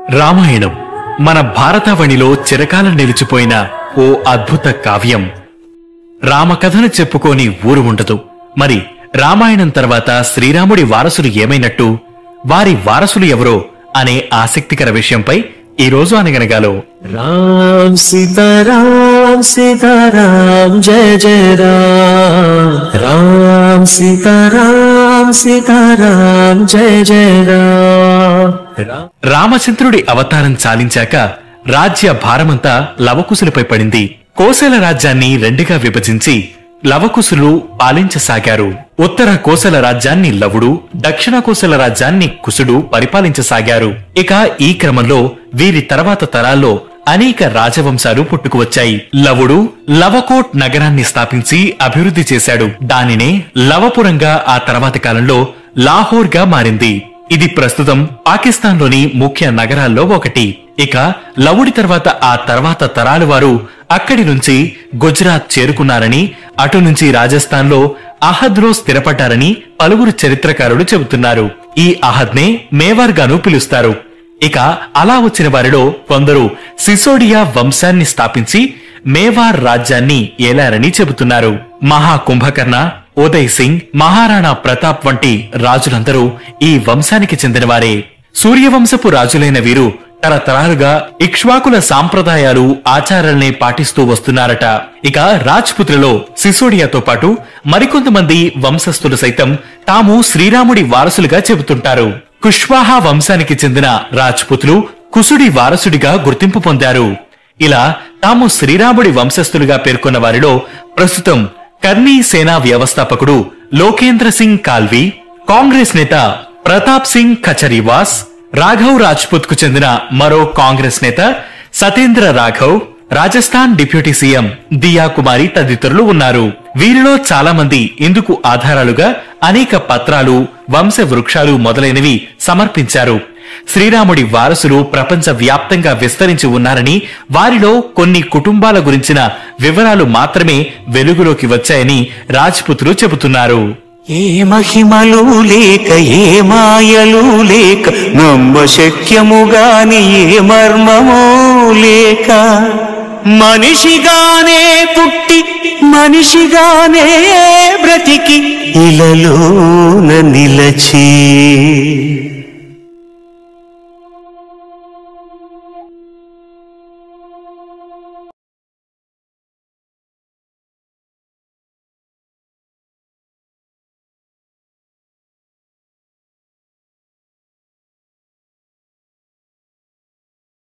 రామాయణం మన భారతావనిలో చిరకాలం నిలిచిపోయిన ఓ అద్భుత కావ్యం రామకథను చెప్పుకోని ఊరు ఉండదు మరి రామాయణం తర్వాత శ్రీరాముడి వారసులు ఏమైనట్టు వారి వారసులు ఎవరో అనే ఆసక్తికర విషయంపై ఈ రోజు అనగనగాలో राम सीताराम सीताराम जय जय राम राम सीताराम सीताराम जय जय राम राम రామచంద్రుడి అవతారం చాలించాక రాజ్య భారమంతా లవకుశులపై పడింది కోసల రాజ్యాన్ని రెండుగా విభజించి లవకుశులు పాలించసాగారు ఉత్తర కోసల రాజ్యాన్ని లవుడు దక్షిణ కోసల రాజ్యాన్ని కుశుడు పరిపాలించసాగారు ఇక ఈ క్రమంలో వీరి తర్వాత తరాల్లో అనేక రాజవంశాలు పుట్టుకువచ్చాయి లవుడు లవకోట్ నగరాన్ని స్థాపించి అభివృద్ధి చేశాడు దానినే లవపురంగా ఆ తర్వాతి కాలంలో లాహోర్ గా మారింది ఇది ప్రస్తుతం పాకిస్తాన్ లోని ముఖ్య నగరాల్లో ఒకటి ఇక లవుడి తర్వాత ఆ తర్వాత తరాలు వారు అక్కడి నుంచి గుజరాత్ చేరుకున్నారని అటు నుంచి రాజస్థాన్ లో అహద్ లో స్థిరపడ్డారని పలువురు చరిత్రకారులు చెబుతున్నారు ఈ అహద్ నే మేవార్ గాను పిలుస్తారు ఇక అలా వచ్చిన వారిలో కొందరు సిసోడియా వంశాన్ని స్థాపించి మేవార్ రాజ్యాన్ని ఏలారని చెబుతున్నారు మహా కుంభకర్ణ ఉదయ్ సింగ్ మహారాణా ప్రతాప్ వంటి రాజులందరూ ఈ వంశానికి చెందినవారే సూర్యవంశపు రాజులైన వీరు తరతరాలుగా ఇక్ష్వాకుల సాంప్రదాయాలు ఆచారాల్ని పాటిస్తూ వస్తున్నారట ఇక రాజ్పుత్రలో సిసోడియాతో పాటు మరికొంతమంది వంశస్థులు సైతం తాము శ్రీరాముడి వారసులుగా చెబుతుంటారు కుష్వాహా వంశానికి చెందిన రాజ్పుతులు కుసుడి వారసుడిగా గుర్తింపు పొందారు ఇలా తాము శ్రీరాముడి వంశస్థులుగా పేర్కొన్న వారిలో ప్రస్తుతం కర్నీ సేనా వ్యవస్థాపకుడు లోకేంద్ర సింగ్ కాల్వి కాంగ్రెస్ నేత ప్రతాప్ సింగ్ ఖచరీవాస్ రాఘవ్ రాజ్పుత్ కు చెందిన మరో కాంగ్రెస్ నేత సతేంద్ర రాఘవ్ రాజస్థాన్ డిప్యూటీ సీఎం దియా కుమారి తదితరులు ఉన్నారు వీరిలో చాలా మంది ఇందుకు ఆధారాలుగా అనేక పత్రాలు వంశ వృక్షాలు మొదలైనవి సమర్పించారు శ్రీరాముడి వారసులు ప్రపంచ వ్యాప్తంగా విస్తరించి ఉన్నారని వారిలో కొన్ని కుటుంబాల గురించిన వివరాలు మాత్రమే వెలుగులోకి వచ్చాయని రాజ్పుత్రులు చెబుతున్నారు ఏ మహిమలు లేక ఏ మాయలు లేక నమ్మ శక్యముగాని ఏ మర్మము లేక మనిషిగానే పుట్టి మనిషిగానే బ్రతికి ఇలలోన నిలచి